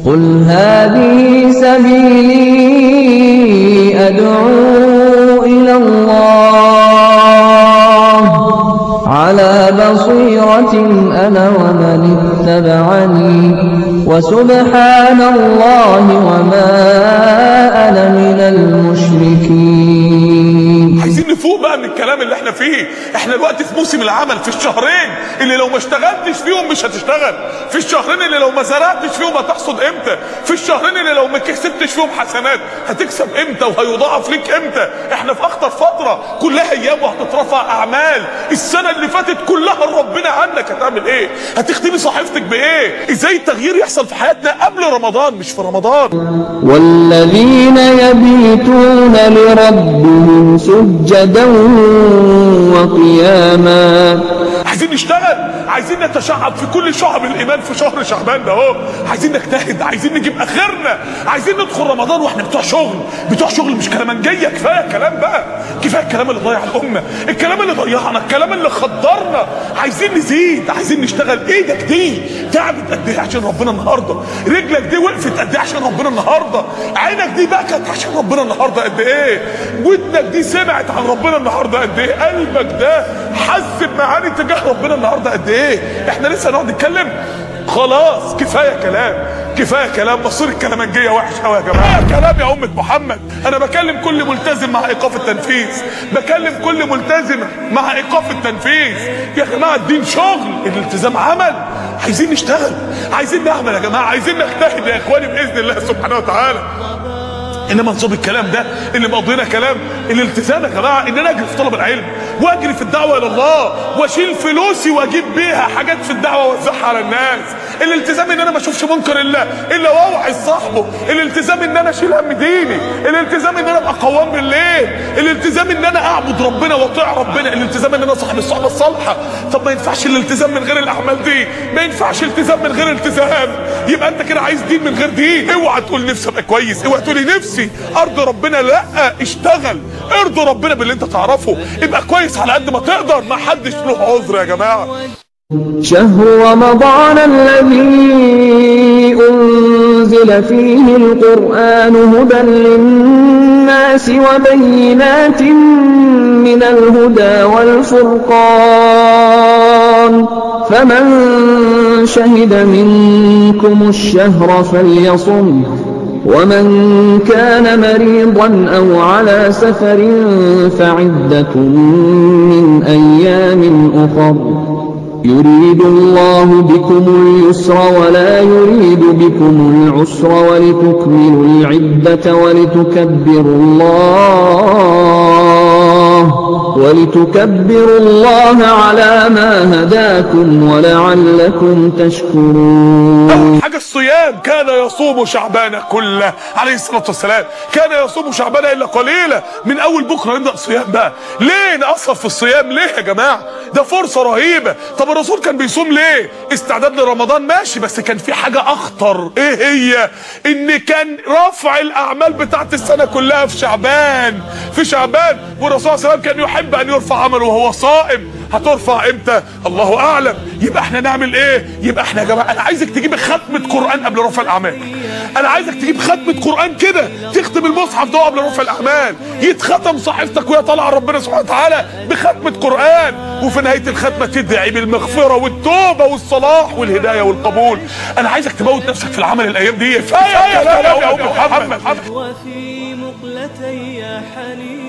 قل هذه سبيلي أدعو إلى الله على بصيرة أنا ومن اتبعني وسبحان الله وما أنا من المشركين عايزين نفوق بقى من الكلام اللي احنا فيه احنا دلوقتي في موسم العمل في الشهرين اللي لو ما اشتغلتش فيهم مش هتشتغل في الشهرين اللي لو ما زرعتش فيهم هتحصد امتى في الشهرين اللي لو ما كسبتش فيهم حسنات هتكسب امتى وهيضاعف ليك امتى احنا في اخطر فتره كلها ايام وهتترفع اعمال السنه اللي فاتت كلها ربنا عنك هتعمل ايه هتختمي صحيفتك بايه ازاي التغيير يحصل في حياتنا قبل رمضان مش في رمضان والذين يبيتون لربهم سجدا وقياما عايزين نشتغل عايزين نتشعب في كل شعب الايمان في شهر شعبان ده اهو عايزين نجتهد عايزين نجيب اخرنا عايزين ندخل رمضان واحنا بتوع شغل بتوع شغل مش كلامنجيه كفايه كلام بقى كفايه الكلام اللي ضيع الامه الكلام اللي ضيعنا الكلام اللي خدرنا عايزين نزيد عايزين نشتغل ايدك دي تعبت قد ايه عشان ربنا النهارده رجلك دي وقفت قد ايه عشان ربنا النهارده عينك دي بكت عشان ربنا النهارده قد ايه ودنك دي سمعت عن ربنا النهارده قد ايه قلبك ده حس بمعاني تجاه ربنا النهارده قد ايه احنا لسه نقعد نتكلم خلاص كفايه كلام كفايه كلام مصير الكلامنجيه وحش قوي يا جماعه كلام يا امه محمد انا بكلم كل ملتزم مع ايقاف التنفيذ بكلم كل ملتزمه مع ايقاف التنفيذ يا جماعه الدين شغل الالتزام عمل عايزين نشتغل عايزين نعمل يا جماعه عايزين نجتهد يا اخواني باذن الله سبحانه وتعالى انما نصاب الكلام ده اللي مقضينا كلام الالتزام يا جماعه ان انا اجري في طلب العلم واجري في الدعوه الى الله واشيل فلوسي واجيب بيها حاجات في الدعوه واوزعها على الناس الالتزام ان انا ما اشوفش منكر الا الا واوعي صاحبه الالتزام ان انا اشيل هم ديني الالتزام ان انا ابقى قوام بالليل الالتزام ان انا اعبد ربنا واطيع ربنا الالتزام ان انا صاحب الصحبه الصالحه طب ما ينفعش الالتزام من غير الاعمال دي ما ينفعش التزام من غير التزام يبقى انت كده عايز دين من غير دين اوعى تقول نفسي ابقى كويس اوعى تقولي نفسي ارضي ربنا لا اشتغل ارضي ربنا باللي انت تعرفه ابقى كويس على قد ما تقدر ما حدش له عذر يا جماعه شهر رمضان الذي أنزل فيه القرآن هدى للناس وبينات من الهدى والفرقان فمن شهد منكم الشهر فليصم ومن كان مريضا أو على سفر فعدة من أيام أخر يريد الله بكم اليسر ولا يريد بكم العسر ولتكملوا العدة ولتكبروا الله ولتكبروا الله على ما هداكم ولعلكم تشكرون أول حاجة الصيام كان يصوم شعبان كله عليه الصلاة والسلام كان يصوم شعبان إلا قليلا من أول بكرة نبدأ صيام بقى ليه نقصر في الصيام ليه يا جماعة ده فرصة رهيبة طب الرسول كان بيصوم ليه استعداد لرمضان ماشي بس كان في حاجة أخطر إيه هي إن كان رفع الأعمال بتاعت السنة كلها في شعبان في شعبان والرسول صلى الله عليه وسلم كان يحب أن يرفع عمله وهو صائم هترفع امتى الله اعلم يبقى احنا نعمل ايه يبقى احنا يا جماعه انا عايزك تجيب ختمه قران قبل رفع الاعمال انا عايزك تجيب ختمه قران كده تختم المصحف ده قبل رفع الاعمال يتختم صحيفتك وهي طالعه ربنا سبحانه وتعالى بختمه قران وفي نهايه الختمه تدعي بالمغفره والتوبه والصلاح والهدايه والقبول انا عايزك تموت نفسك في العمل الايام دي كفايه كلام يا ام محمد وفي مقلتي حنين